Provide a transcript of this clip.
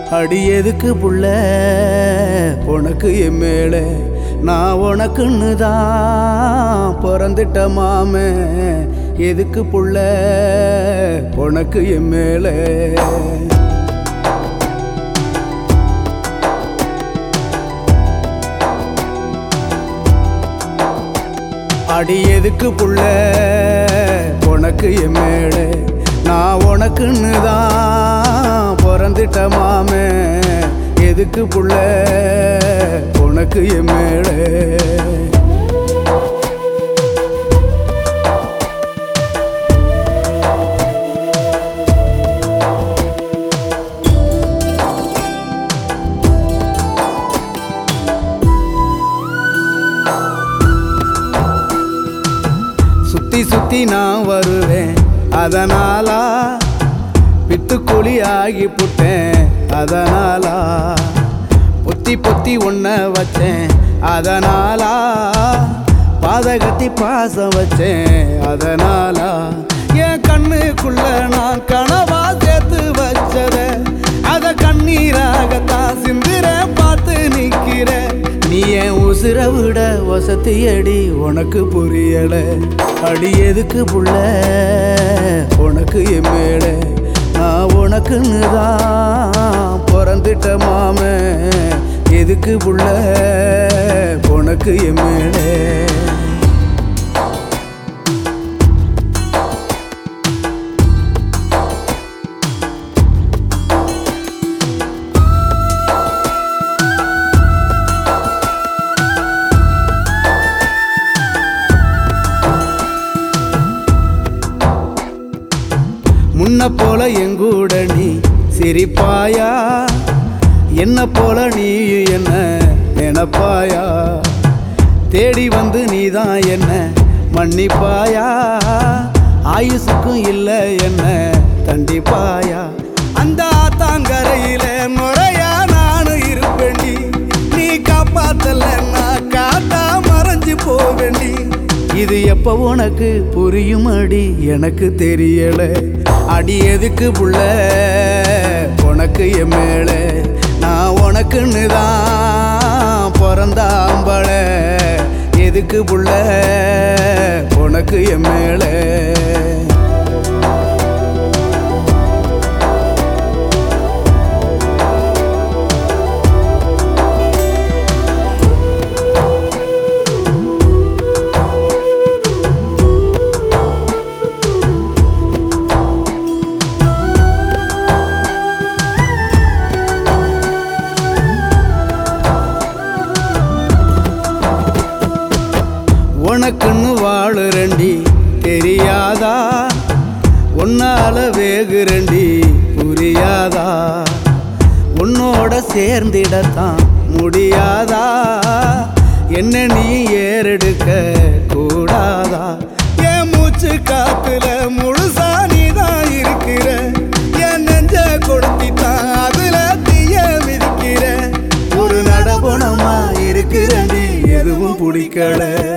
அடி எதுக்கு புள்ள உனக்கு என் மேலே நான் உனக்குன்னு தான் பிறந்துட்ட மாமே எதுக்கு புள்ள உனக்கு என் மேலே அடி எதுக்கு புள்ள உனக்கு என் மேலே நான் உனக்குன்னு தான் பிறந்துட்ட மாமே எதுக்கு புள்ள உனக்கு என் மேலே சுத்தி சுத்தி நான் வருவேன் அதனாலா பித்துக்குழி ஆகி புட்டேன் அதனாலா பொத்தி பொத்தி உன்ன வச்சேன் அதனாலா பாதகத்தி பாசம் வச்சேன் அதனாலா என் கண்ணுக்குள்ள நான் கனவா சேர்த்து வச்சத அத கண்ணீராகத்தான் சிந்துற பார்த்து நிக்கிற நீ என் உசுர விட வசதி அடி உனக்கு புரியல அடி எதுக்கு புள்ள உனக்கு என் மேல நான் உனக்குன்னு தான் பிறந்துட்ட மாமே எதுக்கு புள்ள உனக்கு என் மேலே முன்ன போல எங்கூட நீ சிரிப்பாயா என்ன போல நீ என்ன நினப்பாயா தேடி வந்து நீதான் என்ன மன்னிப்பாயா ஆயுசுக்கும் இல்லை என்ன தண்டிப்பாயா அந்த ஆத்தாங்கரையில முறையா நானும் இருப்பேண்டி நீ காப்பாத்தல நான் காத்தா மறைஞ்சு போவேண்டி இது எப்ப உனக்கு புரியும் அடி எனக்கு தெரியல அடி எதுக்கு புள்ள உனக்கு என் மேல நான் உனக்குன்னு தான் பிறந்தாம்பள எதுக்கு புள்ள உனக்கு என் மேலே உனக்குன்னு வாழுறண்டி தெரியாதா உன்னால வேகுறண்டி புரியாதா உன்னோட சேர்ந்திடத்தான் முடியாதா என்ன நீ ஏறெடுக்க கூடாதா என் மூச்சு காத்துல முழுசா நீதான் இருக்கிற என் நெஞ்ச கொடுத்திட்டான் அதுல தீய மிதிக்கிற ஒரு நடபணமா இருக்கிறண்டி எதுவும் பிடிக்கல